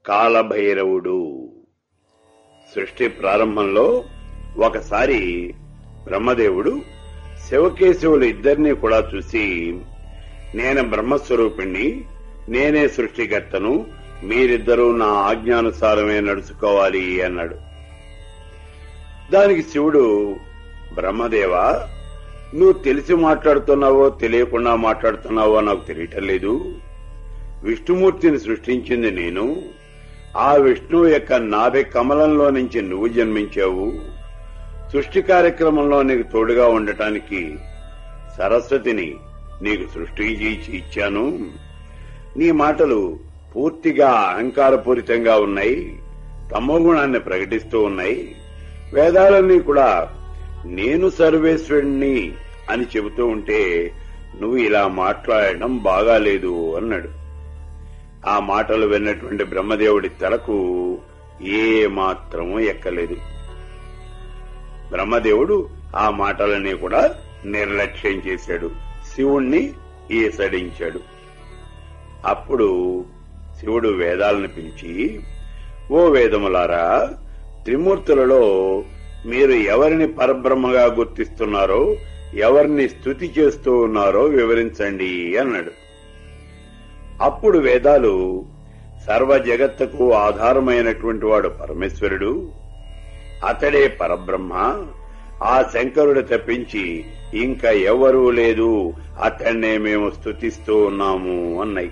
కాలభైరవుడు సృష్టి ప్రారంభంలో ఒకసారి బ్రహ్మదేవుడు శివకేశవులు ఇద్దరినీ కూడా చూసి నేను బ్రహ్మస్వరూపిణ్ణి నేనే సృష్టికర్తను మీరిద్దరూ నా ఆజ్ఞానుసారమే నడుచుకోవాలి అన్నాడు దానికి శివుడు బ్రహ్మదేవ నువ్వు తెలిసి మాట్లాడుతున్నావో తెలియకుండా మాట్లాడుతున్నావో నాకు తెలియటం లేదు విష్ణుమూర్తిని సృష్టించింది నేను ఆ విష్ణువు యొక్క నాభి కమలంలో నుంచి నువ్వు జన్మించావు సృష్టి కార్యక్రమంలో నీకు తోడుగా ఉండటానికి సరస్వతిని నీకు సృష్టి చేసి ఇచ్చాను నీ మాటలు పూర్తిగా అహంకారపూరితంగా ఉన్నాయి తమోగుణాన్ని ప్రకటిస్తూ ఉన్నాయి వేదాలన్నీ కూడా నేను సర్వేశ్వరుణ్ణి అని చెబుతూ ఉంటే నువ్వు ఇలా మాట్లాడడం బాగాలేదు అన్నాడు ఆ మాటలు విన్నటువంటి బ్రహ్మదేవుడి తలకు ఏ మాత్రము ఎక్కలేదు బ్రహ్మదేవుడు ఆ మాటలని కూడా నిర్లక్ష్యం చేశాడు శివుణ్ణి ఈసడించాడు అప్పుడు శివుడు వేదాలను పిలిచి ఓ వేదములారా త్రిమూర్తులలో మీరు ఎవరిని పరబ్రహ్మగా గుర్తిస్తున్నారో ఎవరిని స్థుతి చేస్తూ ఉన్నారో వివరించండి అన్నాడు అప్పుడు వేదాలు సర్వ జగత్తుకు ఆధారమైనటువంటి వాడు పరమేశ్వరుడు అతడే పరబ్రహ్మ ఆ శంకరుడు తప్పించి ఇంకా ఎవరూ లేదు అతన్నే మేము స్థుతిస్తూ ఉన్నాము అన్నాయి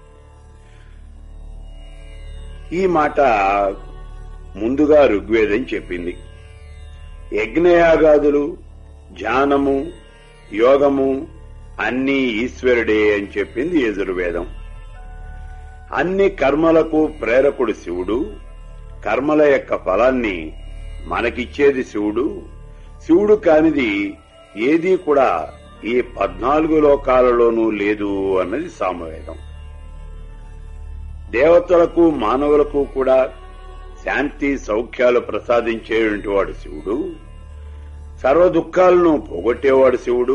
ఈ మాట ముందుగా ఋగ్వేదం చెప్పింది యజ్ఞయాగాదులు ధ్యానము యోగము అన్నీ ఈశ్వరుడే అని చెప్పింది యజుర్వేదం అన్ని కర్మలకు ప్రేరకుడు శివుడు కర్మల యొక్క ఫలాన్ని మనకిచ్చేది శివుడు శివుడు కానిది ఏదీ కూడా ఈ పద్నాలుగు లోకాలలోనూ లేదు అన్నది సామవేదం దేవతలకు మానవులకు కూడా శాంతి సౌఖ్యాలు ప్రసాదించేటువంటి వాడు శివుడు సర్వ దుఃఖాలను పోగొట్టేవాడు శివుడు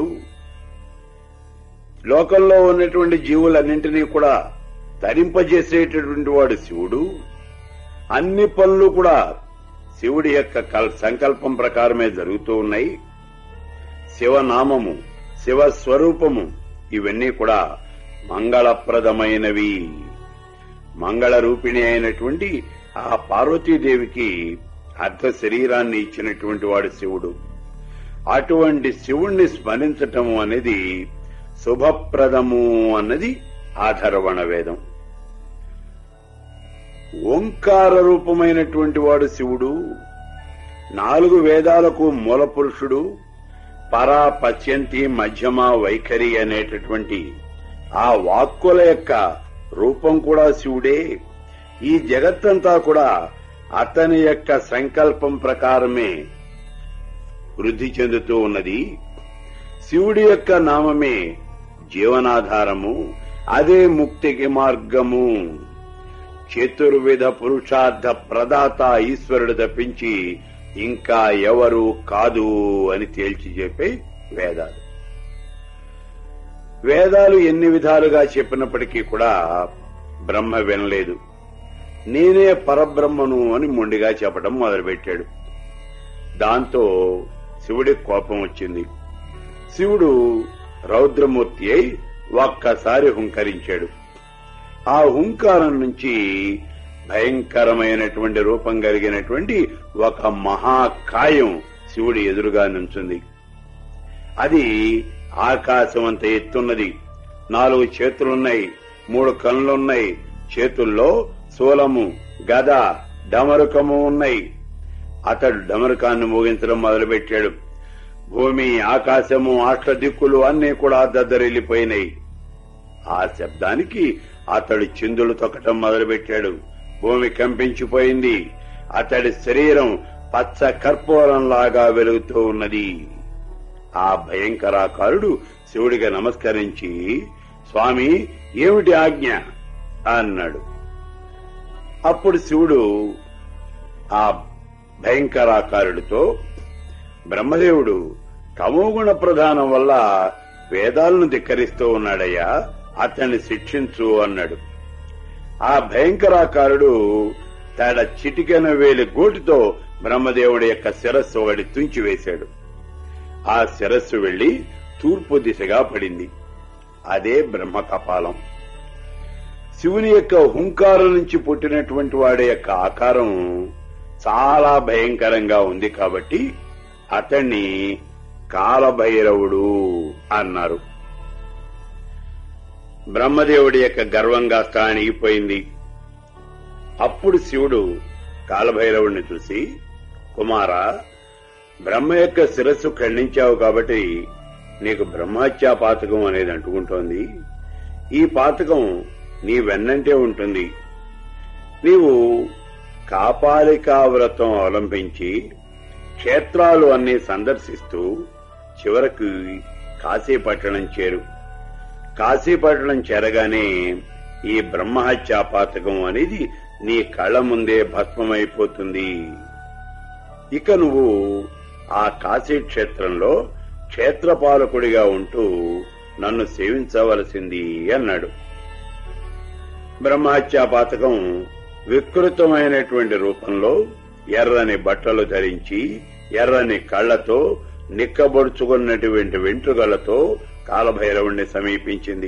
లోకంలో ఉన్నటువంటి జీవులన్నింటినీ కూడా తరింపజేసేటటువంటి వాడు శివుడు అన్ని పనులు కూడా శివుడి యొక్క కల్- సంకల్పం ప్రకారమే జరుగుతూ ఉన్నాయి శివనామము శివస్వరూపము ఇవన్నీ కూడా మంగళప్రదమైనవి మంగళ రూపిణి అయినటువంటి ఆ పార్వతీదేవికి అర్ధ శరీరాన్ని ఇచ్చినటువంటి వాడు శివుడు అటువంటి శివుణ్ణి స్మరించటము అనేది శుభప్రదము అన్నది ఆధరవణ వేదం ఓంకార రూపమైనటువంటి వాడు శివుడు నాలుగు వేదాలకు మూల పురుషుడు పరా పశ్యంతి మధ్యమ వైఖరి అనేటటువంటి ఆ వాక్కుల యొక్క రూపం కూడా శివుడే ఈ జగత్తంతా కూడా అతని యొక్క సంకల్పం ప్రకారమే వృద్ధి చెందుతూ ఉన్నది శివుడి యొక్క నామమే జీవనాధారము అదే ముక్తికి మార్గము చతుర్విధ పురుషార్థ ప్రదాత ఈశ్వరుడు తప్పించి ఇంకా ఎవరు కాదు అని తేల్చి చెప్పే వేదాలు వేదాలు ఎన్ని విధాలుగా చెప్పినప్పటికీ కూడా బ్రహ్మ వినలేదు నేనే పరబ్రహ్మను అని మొండిగా చెప్పడం మొదలుపెట్టాడు దాంతో శివుడికి కోపం వచ్చింది శివుడు రౌద్రమూర్తి అయి ఒక్కసారి హుంకరించాడు ఆ హుంకారం నుంచి భయంకరమైనటువంటి రూపం కలిగినటువంటి ఒక మహాకాయం శివుడి ఎదురుగా నుంచుంది అది ఆకాశం అంత ఎత్తున్నది నాలుగు చేతులున్నాయి మూడు కళ్ళున్నాయి చేతుల్లో శూలము గద డమరుకము ఉన్నాయి అతడు డమరుకాన్ని మోగించడం మొదలుపెట్టాడు భూమి ఆకాశము అష్ట దిక్కులు అన్నీ కూడా దద్దరిల్లిపోయినాయి ఆ శబ్దానికి అతడు చిందులు తొక్కటం మొదలుపెట్టాడు భూమి కంపించిపోయింది అతడి శరీరం పచ్చ కర్పూరంలాగా వెలుగుతూ ఉన్నది ఆ భయంకరాకారుడు శివుడికి నమస్కరించి స్వామి ఏమిటి ఆజ్ఞ అన్నాడు అప్పుడు శివుడు ఆ భయంకరాకారుడితో బ్రహ్మదేవుడు తమోగుణ ప్రధానం వల్ల వేదాలను ధిక్కరిస్తూ ఉన్నాడయ్యా అతన్ని శిక్షించు అన్నాడు ఆ భయంకరాకారుడు తన చిటికెన వేలి గోటితో బ్రహ్మదేవుడి యొక్క శిరస్సు ఒకటి తుంచివేశాడు ఆ శిరస్సు వెళ్లి తూర్పు దిశగా పడింది అదే బ్రహ్మ కపాలం శివుని యొక్క హుంకారం నుంచి పుట్టినటువంటి వాడి యొక్క ఆకారం చాలా భయంకరంగా ఉంది కాబట్టి అతన్ని కాలభైరవుడు అన్నారు బ్రహ్మదేవుడి యొక్క గర్వంగా స్థానిగిపోయింది అప్పుడు శివుడు కాలభైరవుడిని చూసి కుమారా బ్రహ్మ యొక్క శిరస్సు ఖండించావు కాబట్టి నీకు బ్రహ్మహత్యా పాతకం అనేది అంటుకుంటోంది ఈ పాతకం నీ వెన్నంటే ఉంటుంది నీవు కాపాలికా వ్రతం అవలంబించి క్షేత్రాలు అన్ని సందర్శిస్తూ చివరకు కాశీపట్టణం చేరు కాశీపట్టణం చేరగానే ఈ బ్రహ్మహత్యా పాతకం అనేది నీ కళ్ళ ముందే భస్మమైపోతుంది ఇక నువ్వు ఆ కాశీ క్షేత్రంలో క్షేత్రపాలకుడిగా ఉంటూ నన్ను సేవించవలసింది అన్నాడు బ్రహ్మహత్యా పాతకం వికృతమైనటువంటి రూపంలో ఎర్రని బట్టలు ధరించి ఎర్రని కళ్లతో నిక్కబొడుచుకున్నటువంటి వెంట్రుకలతో కాలభైరవుణ్ణి సమీపించింది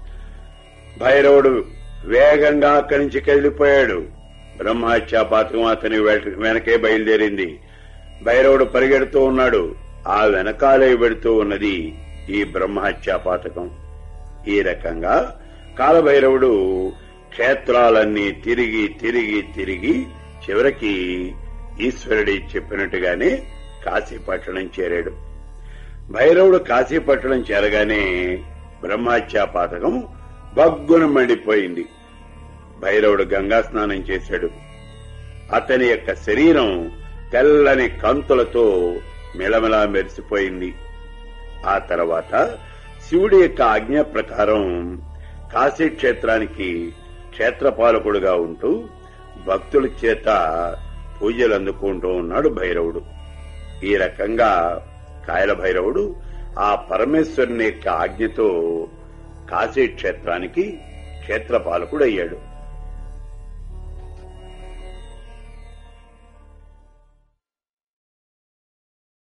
భైరవుడు వేగంగా అక్కడి నుంచి కదిలిపోయాడు బ్రహ్మహత్యా పాతకం అతని వెట- వెనకే బయలుదేరింది భైరవుడు పరిగెడుతూ ఉన్నాడు ఆ వెనకాలే పెడుతూ ఉన్నది ఈ బ్రహ్మహత్యా పాతకం ఈ రకంగా కాలభైరవుడు క్షేత్రాలన్నీ తిరిగి తిరిగి తిరిగి చివరికి ఈశ్వరుడి చెప్పినట్టుగానే కాశీపట్టణం చేరాడు భైరవుడు కాశీపట్టణం చేరగానే బ్రహ్మహత్యా పాతకం బగ్గున మండిపోయింది భైరవుడు గంగా స్నానం చేశాడు అతని యొక్క శరీరం తెల్లని కంతులతో మిలమిలా మెరిసిపోయింది ఆ తర్వాత శివుడి యొక్క ఆజ్ఞ ప్రకారం కాశీ క్షేత్రానికి క్షేత్రపాలకుడుగా ఉంటూ భక్తుల చేత పూజలు అందుకుంటూ ఉన్నాడు భైరవుడు ఈ రకంగా కాయల భైరవుడు ఆ పరమేశ్వరుని యొక్క ఆజ్ఞతో కాశీ క్షేత్రానికి క్షేత్రపాలకుడయ్యాడు